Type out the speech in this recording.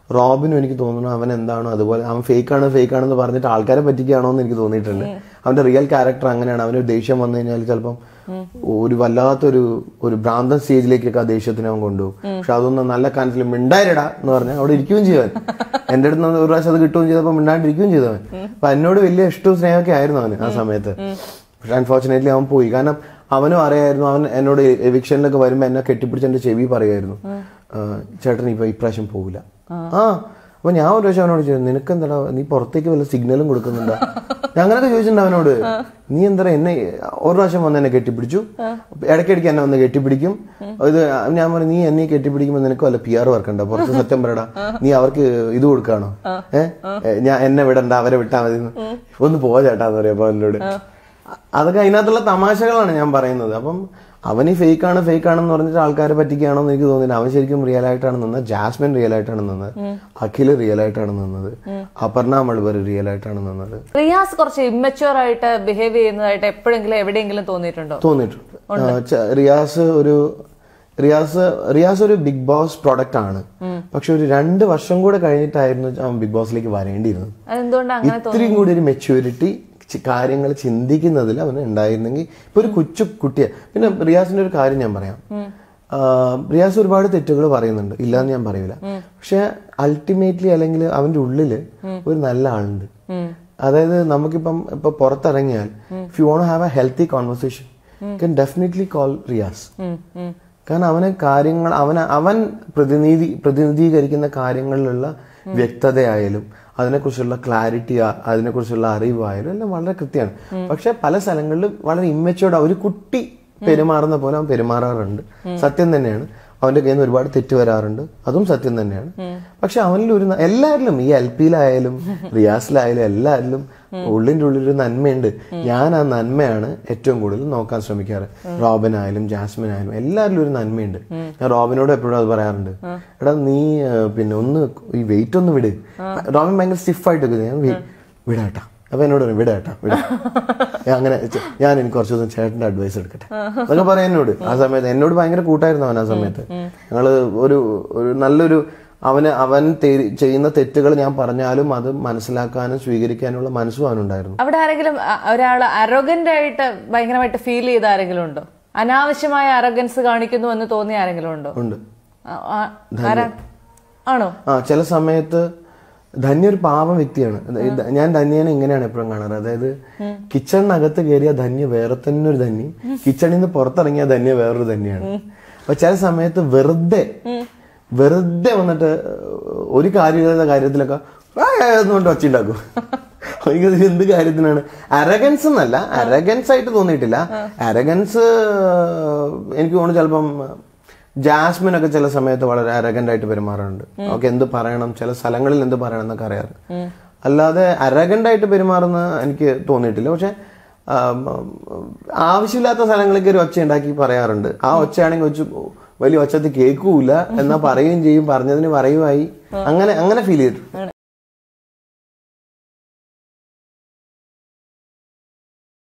റോബിനും എനിക്ക് തോന്നുന്നു അവൻ എന്താണോ അതുപോലെ അവൻ ഫേക്ക് ആണ് ഫേക്ക് ആണെന്ന് പറഞ്ഞിട്ട് ആൾക്കാരെ പറ്റിക്കുകയാണോ എന്ന് എനിക്ക് തോന്നിയിട്ടുണ്ട് അവന്റെ റിയൽ ക്യാരക്ടർ അങ്ങനെയാണ് അവന് ദേഷ്യം വന്നു കഴിഞ്ഞാൽ ചിലപ്പം ഒരു വല്ലാത്തൊരു ഒരു ഭ്രാന്തൻ സ്റ്റേജിലേക്കൊക്കെ ആ ദേഷ്യത്തിന് അവൻ കൊണ്ടുപോകും പക്ഷെ അതൊന്നും നല്ല കാനത്തിൽ മിണ്ടായിരടാ എന്ന് പറഞ്ഞാൽ അവിടെ ഇരിക്കുകയും ചെയ്തവൻ എന്റെ അടുത്ത് നിന്ന് ഒരു പ്രാവശ്യം അത് കിട്ടുകയും ചെയ്തപ്പോൾ മിണ്ടാണ്ടിരിക്കുകയും ചെയ്തവൻ അപ്പൊ എന്നോട് വലിയ ഇഷ്ടവും സ്നേഹമൊക്കെ ആയിരുന്നു അവന് ആ സമയത്ത് പക്ഷെ അൺഫോർച്ചുനേറ്റ്ലി അവൻ പോയി കാരണം അവനും അറിയായിരുന്നു അവൻ എന്നോട് എവിക്ഷനിലൊക്കെ വരുമ്പോൾ എന്നെ കെട്ടിപ്പിടിച്ച് എന്റെ ചെവി പറയുമായിരുന്നു "ആ, ചേട്ടൻ ഇപ്പൊ ഇപ്രാവശ്യം പോകില്ല ആ അപ്പൊ ഞാൻ ഒരു പ്രാവശ്യം അവനോട് ചോദിച്ചു നിനക്ക് എന്താ നീ പുറത്തേക്ക് വല്ല സിഗ്നലും കൊടുക്കുന്നുണ്ടോ ഞാൻ അങ്ങനെയൊക്കെ ചോദിച്ചിട്ടുണ്ട് അവനോട് നീ എന്താ എന്നെ ഒരു പ്രാവശ്യം വന്ന് എന്നെ കെട്ടിപ്പിടിച്ചു ഇടയ്ക്കിടയ്ക്ക് എന്നെ വന്ന് കെട്ടിപ്പിടിക്കും ഇത് ഞാൻ പറഞ്ഞു നീ എന്നെ കെട്ടിപ്പിടിക്കുമ്പോൾ നിനക്ക് വല്ല പി ആർ വർക്കുണ്ടോ പുറത്ത് സത്യം പറയടാ നീ അവർക്ക് ഇത് കൊടുക്കാണോ ഏഹ് ഞാൻ എന്നെ വിടണ്ട അവരെ വിട്ടാ മതി എന്ന്. ഒന്ന് പോവാ ചേട്ടാന്ന് പറയാ അപ്പൊ എന്നോട് അതൊക്കെ അതിനകത്തുള്ള തമാശകളാണ് ഞാൻ പറയുന്നത് അപ്പം അവന് ഫേക്ക് ആണ് ഫേക്ക് ആണെന്ന് പറഞ്ഞിട്ട് ആൾക്കാരെ പറ്റിക്കുകയാണോ എന്ന് എനിക്ക് തോന്നുന്നില്ല അവൻ ശരിക്കും റിയൽ ആയിട്ടാണ് നിന്നത് ജാസ്മിൻ റിയൽ ആയിട്ടാണ് നിന്നത് അഖിൽ റിയൽ ആയിട്ടാണ് നിന്നത് അപർണ മൾബർ റിയൽ ആയിട്ടാണ് നിന്നത് റിയാസ് കുറച്ച് ഇമ്മച്ചുവർ ആയിട്ട് ബിഹേവ് ചെയ്യുന്നതായിട്ട് എപ്പോഴെങ്കിലും എവിടെയെങ്കിലും തോന്നിയിട്ടുണ്ടോ തോന്നിയിട്ടുണ്ട് ആ, ച- റിയാസ് ഒരു റിയാസ് റിയാസ് ഒരു ബിഗ് ബോസ് പ്രൊഡക്റ്റ് ആണ് പക്ഷെ ഒരു രണ്ട് വർഷം കൂടെ കഴിഞ്ഞിട്ടായിരുന്നു അവൻ ബിഗ് ബോസിലേക്ക് വരേണ്ടിയിരുന്നത് അതെന്തുകൊണ്ടാണ് അങ്ങനെ ഇത്രയും കൂടി ഒരു മെച്യൂരിറ്റി കാര്യങ്ങൾ ചിന്തിക്കുന്നതിൽ അവന് ഉണ്ടായിരുന്നെങ്കിൽ ഇപ്പൊ ഒരു കൊച്ചു കുട്ടിയെ പിന്നെ റിയാസിന്റെ ഒരു കാര്യം ഞാൻ പറയാം ആ, റിയാസ് ഒരുപാട് തെറ്റുകൾ പറയുന്നുണ്ട് ഇല്ലാന്ന് ഞാൻ പറയൂല പക്ഷെ അൾട്ടിമേറ്റ്ലി അല്ലെങ്കിൽ അവന്റെ ഉള്ളില് ഒരു നല്ല ആളുണ്ട് അതായത് നമുക്കിപ്പം ഇപ്പൊ പുറത്തിറങ്ങിയാൽ if you want have a healthy conversation can definitely call Riyas um, um. കാരണം അവന് കാര്യങ്ങൾ അവൻ അവൻ പ്രതിനിധി പ്രതിനിധീകരിക്കുന്ന കാര്യങ്ങളിലുള്ള വ്യക്തതയായാലും അതിനെക്കുറിച്ചുള്ള ക്ലാരിറ്റി അതിനെക്കുറിച്ചുള്ള അറിവായാലും എല്ലാം വളരെ കൃത്യമാണ് പക്ഷെ പല സ്ഥലങ്ങളിലും വളരെ ഇമ്മച്ചോർഡ് ഒരു കുട്ടി പെരുമാറുന്ന പോലെ അവൻ പെരുമാറാറുണ്ട് സത്യം തന്നെയാണ് അവന്റെ കയ്യിൽ നിന്ന് ഒരുപാട് തെറ്റ് വരാറുണ്ട് അതും സത്യം തന്നെയാണ് പക്ഷെ അവനിൽ ഒരു ന- എല്ലാവരിലും ഈ എൽ പിയിലായാലും റിയാസിലായാലും എല്ലാവരിലും ഉള്ളിന്റെ ഉള്ളിൽ ഒരു നന്മയുണ്ട് ഞാൻ ആ നന്മയാണ് ഏറ്റവും കൂടുതൽ നോക്കാൻ ശ്രമിക്കാറ് റോബിൻ ആയാലും ജാസ്മിൻ ആയാലും എല്ലാവരിലും ഒരു നന്മയുണ്ട് ഞാൻ റോബിനോട് എപ്പോഴും അത് പറയാറുണ്ട് എടാ നീ ആ, പിന്നെ ഒന്ന് ഈ വെയിറ്റ് ഒന്ന് വിട് റോബിൻ ഭയങ്കര സ്റ്റിഫായിട്ട് ഞാൻ "വി- വിടാട്ടാ അപ്പൊ എന്നോട് പറയും വിടാട്ടാ വിടാ ഞാൻ അങ്ങനെ ചെ- ഞാൻ എനിക്ക് കുറച്ച് ദിവസം ചേട്ടന്റെ അഡ്വൈസ് എടുക്കട്ടെ അതൊക്കെ പറയാം എന്നോട് ആ സമയത്ത് എന്നോട് ഭയങ്കര കൂട്ടായിരുന്നു അവൻ ആ സമയത്ത് ഞങ്ങള് ഒരു ഒരു നല്ലൊരു അവന് അവൻ തെ- ചെയ്യുന്ന തെറ്റുകൾ ഞാൻ പറഞ്ഞാലും അത് മനസ്സിലാക്കാനും സ്വീകരിക്കാനുള്ള മനസ്സും അവനുണ്ടായിരുന്നു അവിടെ ആരെങ്കിലും അ- ഒരാള് അരോഗന്റ് ആയിട്ട് ഭയങ്കരമായിട്ട് ഫീൽ ചെയ്ത ആരെങ്കിലും ഉണ്ടോ അനാവശ്യമായ അറഗൻസ് കാണിക്കുന്നു എന്ന് തോന്നിയ ആരെങ്കിലും ഉണ്ടോ ഉണ്ട് ആ- ആ- ആരാ ആണോ ആ ചില സമയത്ത് ധന്യ ഒരു പാവം വ്യക്തിയാണ് ഇത് ഞാൻ ധന്യനെ ഇങ്ങനെയാണ് എപ്പോഴും കാണാറ് അതായത് കിച്ചണിനകത്ത് കയറിയ ധന്യ വേറെ തന്നെ ഒരു ധന്യം കിച്ചണിൽ നിന്ന് പുറത്തിറങ്ങിയ ധന്യ വേറൊരു ധന്യാണ് അപ്പൊ ചില സമയത്ത് വെറുതെ വെറുതെ വന്നിട്ട് ഒരു കാര്യമില്ലാത്ത കാര്യത്തിലൊക്കെ "ആ, ആ" എന്നുകൊണ്ട് ഒച്ചുണ്ടാക്കും എനിക്ക് ഇതിൽ എന്ത് കാര്യത്തിനാണ് അരഗൻസ് എന്നല്ല അരഗൻസ് ആയിട്ട് തോന്നിയിട്ടില്ല അരഗൻസ് എനിക്ക് തോന്നുന്നു ചിലപ്പം ജാസ്മിൻ ഒക്കെ ചില സമയത്ത് വളരെ അരഗന്റ് ആയിട്ട് പെരുമാറാറുണ്ട് അവർക്ക് എന്ത് പറയണം ചില സ്ഥലങ്ങളിൽ എന്ത് പറയണം എന്നൊക്കെ അറിയാറ് അല്ലാതെ അരഗന്റ് ആയിട്ട് പെരുമാറുന്ന എനിക്ക് തോന്നിയിട്ടില്ല പക്ഷെ ആം, ആവശ്യമില്ലാത്ത സ്ഥലങ്ങളിലേക്ക് ഒരു ഒച്ച ഉണ്ടാക്കി പറയാറുണ്ട് ആ ഒച്ചയാണെങ്കിൽ വെച്ച് വലിയ ഒച്ചത്തിൽ കേൾക്കൂല എന്നാ പറയുകയും ചെയ്യും പറഞ്ഞതിന് പറയുമായി അങ്ങനെ അങ്ങനെ ഫീൽ ചെയ്തിട്ടുണ്ട്